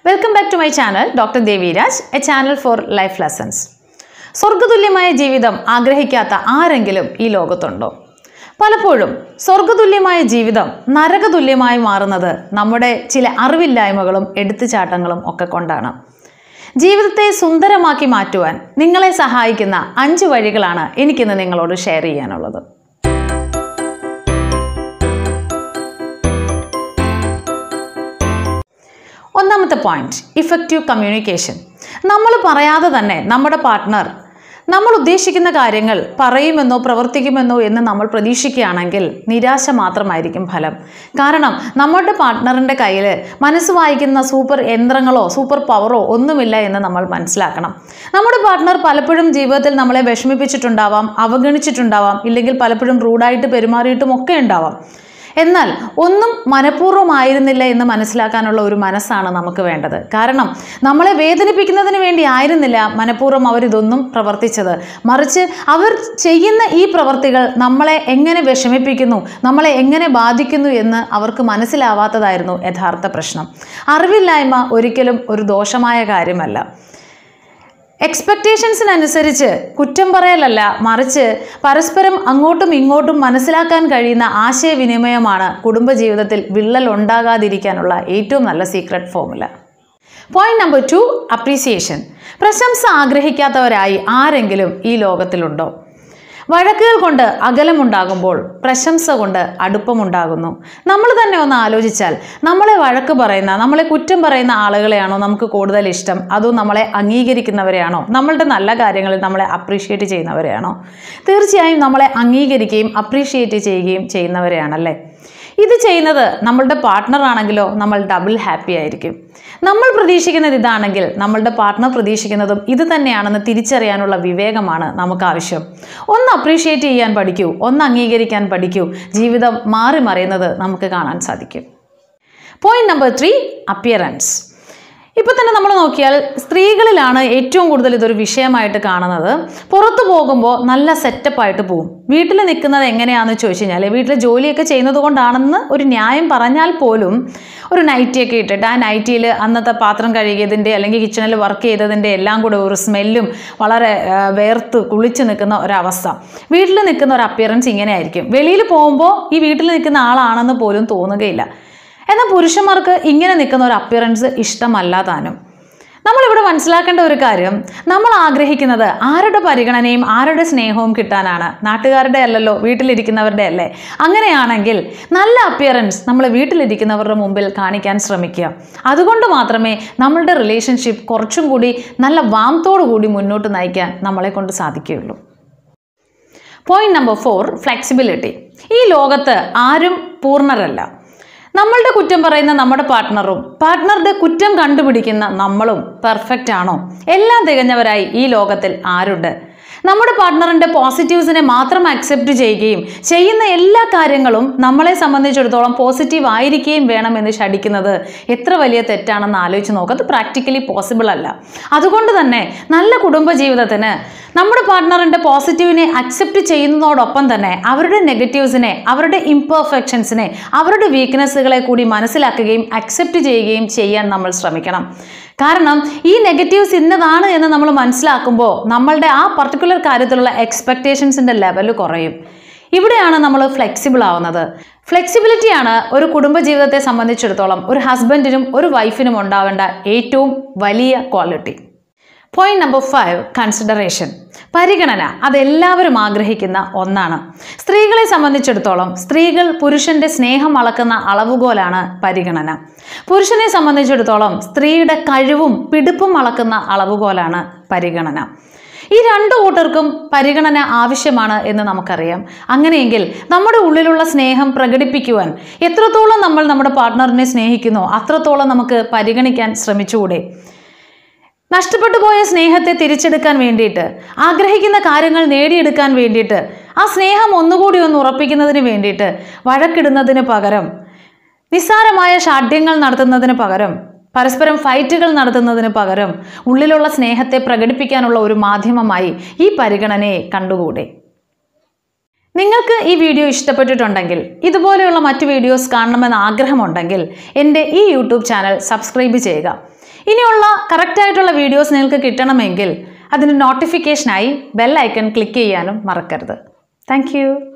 welcome back to my channel doctor Deviraj a channel for life lessons സ്വർഗതുല്യമായ ജീവിതം ആഗ്രഹിക്കാത്ത ആരെങ്കിലും ഈ ലോകത്തുണ്ടോ പലപ്പോഴും സ്വർഗതുല്യമായ ജീവിതം നരകതുല്യമായി മാറുന്നത് നമ്മുടെ ചില അറിവില്ലായ്മകളും എടുത്തുചാട്ടങ്ങളും ഒക്കെ കൊണ്ടാണ് ജീവിതത്തെ സുന്ദരമാക്കി മാറ്റുവാൻ നിങ്ങളെ സഹായിക്കുന്ന അഞ്ച് വഴികളാണ് എനിക്കിന്ന് നിങ്ങളോട് ഷെയർ ചെയ്യാനുള്ളത് ഒന്നാമത്തെ പോയിന്റ് ഇഫക്റ്റീവ് കമ്മ്യൂണിക്കേഷൻ നമ്മൾ പറയാതെ തന്നെ നമ്മുടെ പാർട്ട്ണർ നമ്മൾ ഉദ്ദേശിക്കുന്ന കാര്യങ്ങൾ പറയുമെന്നോ പ്രവർത്തിക്കുമെന്നോ എന്ന് നമ്മൾ പ്രതീക്ഷിക്കുകയാണെങ്കിൽ നിരാശ മാത്രമായിരിക്കും ഫലം കാരണം നമ്മുടെ പാർട്ട്ണറിൻ്റെ കയ്യിൽ മനസ്സ് വായിക്കുന്ന സൂപ്പർ യന്ത്രങ്ങളോ സൂപ്പർ പവറോ ഒന്നുമില്ല എന്ന് നമ്മൾ മനസ്സിലാക്കണം നമ്മുടെ പാർട്ട്ണർ പലപ്പോഴും ജീവിതത്തിൽ നമ്മളെ വിഷമിപ്പിച്ചിട്ടുണ്ടാവാം അവഗണിച്ചിട്ടുണ്ടാവാം ഇല്ലെങ്കിൽ പലപ്പോഴും റൂഡായിട്ട് പെരുമാറിയിട്ടും ഒക്കെ ഉണ്ടാവാം എന്നാൽ ഒന്നും മനഃപൂർവ്വമായിരുന്നില്ല എന്ന് മനസ്സിലാക്കാനുള്ള ഒരു മനസ്സാണ് നമുക്ക് വേണ്ടത് കാരണം നമ്മളെ വേദനിപ്പിക്കുന്നതിന് വേണ്ടി ആയിരുന്നില്ല മനഃപൂർവ്വം അവരിതൊന്നും പ്രവർത്തിച്ചത് മറിച്ച് അവർ ചെയ്യുന്ന ഈ പ്രവർത്തികൾ നമ്മളെ എങ്ങനെ വിഷമിപ്പിക്കുന്നു നമ്മളെ എങ്ങനെ ബാധിക്കുന്നു എന്ന് അവർക്ക് മനസ്സിലാവാത്തതായിരുന്നു യഥാർത്ഥ പ്രശ്നം അറിവില്ലായ്മ ഒരിക്കലും ഒരു ദോഷമായ കാര്യമല്ല എക്സ്പെക്റ്റേഷൻസിനനുസരിച്ച് കുറ്റം പറയലല്ല മറിച്ച് പരസ്പരം അങ്ങോട്ടും ഇങ്ങോട്ടും മനസ്സിലാക്കാൻ കഴിയുന്ന ആശയവിനിമയമാണ് കുടുംബജീവിതത്തിൽ വിള്ളൽ ഉണ്ടാകാതിരിക്കാനുള്ള ഏറ്റവും നല്ല secret formula point number two appreciation പ്രശംസ ആഗ്രഹിക്കാത്തവരായി ആരെങ്കിലും ഈ ലോകത്തിലുണ്ടോ വഴക്കുകൾ കൊണ്ട് അകലമുണ്ടാകുമ്പോൾ പ്രശംസ കൊണ്ട് അടുപ്പമുണ്ടാകുന്നു നമ്മൾ തന്നെ ഒന്ന് ആലോചിച്ചാൽ നമ്മളെ വഴക്ക് പറയുന്ന നമ്മളെ കുറ്റം പറയുന്ന ആളുകളെയാണോ നമുക്ക് കൂടുതൽ ഇഷ്ടം അതോ നമ്മളെ അംഗീകരിക്കുന്നവരെയാണോ നമ്മളുടെ നല്ല കാര്യങ്ങളിൽ നമ്മളെ അപ്രീഷിയേറ്റ് ചെയ്യുന്നവരെയാണോ തീർച്ചയായും നമ്മളെ അംഗീകരിക്കുകയും അപ്രീഷിയേറ്റ് ചെയ്യുകയും ചെയ്യുന്നവരെയാണല്ലേ ഇത് ചെയ്യുന്നത് നമ്മളുടെ പാർട്ട്ണർ ആണെങ്കിലോ നമ്മൾ ഡബിൾ ഹാപ്പി ആയിരിക്കും നമ്മൾ പ്രതീക്ഷിക്കുന്നത് ഇതാണെങ്കിൽ നമ്മളുടെ പാർട്ട്ണർ പ്രതീക്ഷിക്കുന്നതും ഇത് തന്നെയാണെന്ന് തിരിച്ചറിയാനുള്ള വിവേകമാണ് നമുക്ക് ആവശ്യം ഒന്ന് അപ്രീഷിയേറ്റ് ചെയ്യാൻ പഠിക്കൂ ഒന്ന് അംഗീകരിക്കാൻ പഠിക്കൂ ജീവിതം മാറി മറിയുന്നത് നമുക്ക് കാണാൻ സാധിക്കും പോയിന്റ് നമ്പർ ത്രീ അപ്പിയറൻസ് ഇപ്പോൾ തന്നെ നമ്മൾ നോക്കിയാൽ സ്ത്രീകളിലാണ് ഏറ്റവും കൂടുതൽ ഇതൊരു വിഷയമായിട്ട് കാണുന്നത് പുറത്തു പോകുമ്പോൾ നല്ല സെറ്റപ്പായിട്ട് പോകും വീട്ടിൽ നിൽക്കുന്നത് എങ്ങനെയാണെന്ന് ചോദിച്ചു കഴിഞ്ഞാൽ വീട്ടിൽ ജോലിയൊക്കെ ചെയ്യുന്നത് കൊണ്ടാണെന്ന് ഒരു ന്യായം പറഞ്ഞാൽ പോലും ഒരു നൈറ്റിയൊക്കെ ഇട്ടിട്ട് ആ നൈറ്റിയിൽ അന്നത്തെ പാത്രം കഴുകിയതിൻ്റെ അല്ലെങ്കിൽ കിച്ചണിൽ വർക്ക് ചെയ്തതിൻ്റെ എല്ലാം കൂടെ ഒരു സ്മെല്ലും വളരെ ആ, വേർത്ത് കുളിച്ച് നിൽക്കുന്ന ഒരവസ്ഥ വീട്ടിൽ നിൽക്കുന്ന ഒരു അപ്പിയറൻസ് ഇങ്ങനെ ആയിരിക്കും വെളിയിൽ പോകുമ്പോൾ ഈ വീട്ടിൽ നിൽക്കുന്ന ആളാണെന്ന് പോലും തോന്നുകയില്ല എന്നാൽ പുരുഷന്മാർക്ക് ഇങ്ങനെ നിൽക്കുന്ന ഒരു അപ്പിയറൻസ് ഇഷ്ടമല്ല താനും നമ്മളിവിടെ മനസ്സിലാക്കേണ്ട ഒരു കാര്യം നമ്മൾ ആഗ്രഹിക്കുന്നത് ആരുടെ പരിഗണനയും ആരുടെ സ്നേഹവും കിട്ടാനാണ് നാട്ടുകാരുടെ അല്ലല്ലോ വീട്ടിലിരിക്കുന്നവരുടെ അല്ലേ അങ്ങനെയാണെങ്കിൽ നല്ല അപ്പിയറൻസ് നമ്മൾ വീട്ടിലിരിക്കുന്നവരുടെ മുമ്പിൽ കാണിക്കാൻ ശ്രമിക്കുക അതുകൊണ്ട് മാത്രമേ നമ്മളുടെ റിലേഷൻഷിപ്പ് കുറച്ചും കൂടി നല്ല വാമത്തോടു കൂടി മുന്നോട്ട് നയിക്കാൻ നമ്മളെ കൊണ്ട് സാധിക്കുകയുള്ളൂ പോയിന്റ് നമ്പർ ഫോർ ഫ്ലെക്സിബിലിറ്റി ഈ ലോകത്ത് ആരും പൂർണ്ണരല്ല നമ്മളുടെ കുറ്റം പറയുന്ന നമ്മുടെ പാർട്ട്ണറും പാർട്ട്ണറുടെ കുറ്റം കണ്ടുപിടിക്കുന്ന നമ്മളും പെർഫെക്റ്റ് ആണോ എല്ലാം തികഞ്ഞവരായി ഈ ലോകത്തിൽ ആരുണ്ട് നമ്മുടെ പാർട്ട്ണറിൻ്റെ പോസിറ്റീവ്സിനെ മാത്രം അക്സെപ്റ്റ് ചെയ്യുകയും ചെയ്യുന്ന എല്ലാ കാര്യങ്ങളും നമ്മളെ സംബന്ധിച്ചിടത്തോളം പോസിറ്റീവ് ആയിരിക്കുകയും വേണമെന്ന് ശടിക്കുന്നത് എത്ര വലിയ തെറ്റാണെന്ന് ആലോചിച്ച് നോക്കുക അത് പ്രാക്ടിക്കലി പോസിബിൾ അല്ല അതുകൊണ്ട് തന്നെ നല്ല കുടുംബജീവിതത്തിന് നമ്മുടെ പാർട്ട്ണറിൻ്റെ പോസിറ്റീവിനെ അക്സെപ്റ്റ് ചെയ്യുന്നതോടൊപ്പം തന്നെ അവരുടെ നെഗറ്റീവ്സിനെ അവരുടെ ഇംപെർഫെക്ഷൻസിനെ അവരുടെ വീക്ക്നെസ്സുകളെ കൂടി മനസ്സിലാക്കുകയും അക്സെപ്റ്റ് ചെയ്യുകയും ചെയ്യാൻ നമ്മൾ ശ്രമിക്കണം കാരണം ഈ നെഗറ്റീവ്സ് ഇന്നതാണ് എന്ന് നമ്മൾ മനസ്സിലാക്കുമ്പോൾ നമ്മളുടെ ആ പർട്ടിക്കുലർ കാര്യത്തിലുള്ള എക്സ്പെക്റ്റേഷൻസിൻ്റെ ലെവൽ കുറയും ഇവിടെയാണ് നമ്മൾ ഫ്ലെക്സിബിൾ ആവുന്നത് ഫ്ലെക്സിബിലിറ്റിയാണ് ഒരു കുടുംബജീവിതത്തെ സംബന്ധിച്ചിടത്തോളം ഒരു ഹസ്ബൻഡിനും ഒരു വൈഫിനും ഉണ്ടാവേണ്ട ഏറ്റവും വലിയ quality point number five consideration പരിഗണന അതെല്ലാവരും ആഗ്രഹിക്കുന്ന ഒന്നാണ് സ്ത്രീകളെ സംബന്ധിച്ചിടത്തോളം സ്ത്രീകൾ പുരുഷന്റെ സ്നേഹം അളക്കുന്ന അളവുകോലാണ് പരിഗണന പുരുഷനെ സംബന്ധിച്ചിടത്തോളം സ്ത്രീയുടെ കഴിവും പിടിപ്പും അളക്കുന്ന അളവുകോലാണ് പരിഗണന ഈ രണ്ടു കൂട്ടർക്കും പരിഗണന ആവശ്യമാണ് എന്ന് നമുക്കറിയാം അങ്ങനെയെങ്കിൽ നമ്മുടെ ഉള്ളിലുള്ള സ്നേഹം പ്രകടിപ്പിക്കുവാൻ എത്രത്തോളം നമ്മൾ നമ്മുടെ പാർട്ട്ണറിനെ സ്നേഹിക്കുന്നോ അത്രത്തോളം നമുക്ക് പരിഗണിക്കാൻ ശ്രമിച്ചുകൂടെ നഷ്ടപ്പെട്ടു പോയ സ്നേഹത്തെ തിരിച്ചെടുക്കാൻ വേണ്ടിയിട്ട് ആഗ്രഹിക്കുന്ന കാര്യങ്ങൾ നേടിയെടുക്കാൻ വേണ്ടിയിട്ട് ആ സ്നേഹം ഒന്നുകൂടി ഒന്ന് ഉറപ്പിക്കുന്നതിന് വേണ്ടിയിട്ട് വഴക്കിടുന്നതിന് പകരം നിസ്സാരമായ ഷാഠ്യങ്ങൾ നടത്തുന്നതിന് പകരം പരസ്പരം ഫൈറ്റുകൾ നടത്തുന്നതിന് പകരം ഉള്ളിലുള്ള സ്നേഹത്തെ പ്രകടിപ്പിക്കാനുള്ള ഒരു മാധ്യമമായി ഈ പരിഗണനയെ കണ്ടുകൂടെ നിങ്ങൾക്ക് ഈ വീഡിയോ ഇഷ്ടപ്പെട്ടിട്ടുണ്ടെങ്കിൽ ഇതുപോലെയുള്ള മറ്റു വീഡിയോസ് കാണണമെന്ന് ആഗ്രഹമുണ്ടെങ്കിൽ എൻ്റെ ഈ യൂട്യൂബ് ചാനൽ സബ്സ്ക്രൈബ് ചെയ്യുക ഇനിയുള്ള കറക്റ്റായിട്ടുള്ള വീഡിയോസ് നിങ്ങൾക്ക് കിട്ടണമെങ്കിൽ അതിന് നോട്ടിഫിക്കേഷനായി ബെൽ ഐക്കൺ ക്ലിക്ക് ചെയ്യാനും മറക്കരുത് താങ്ക്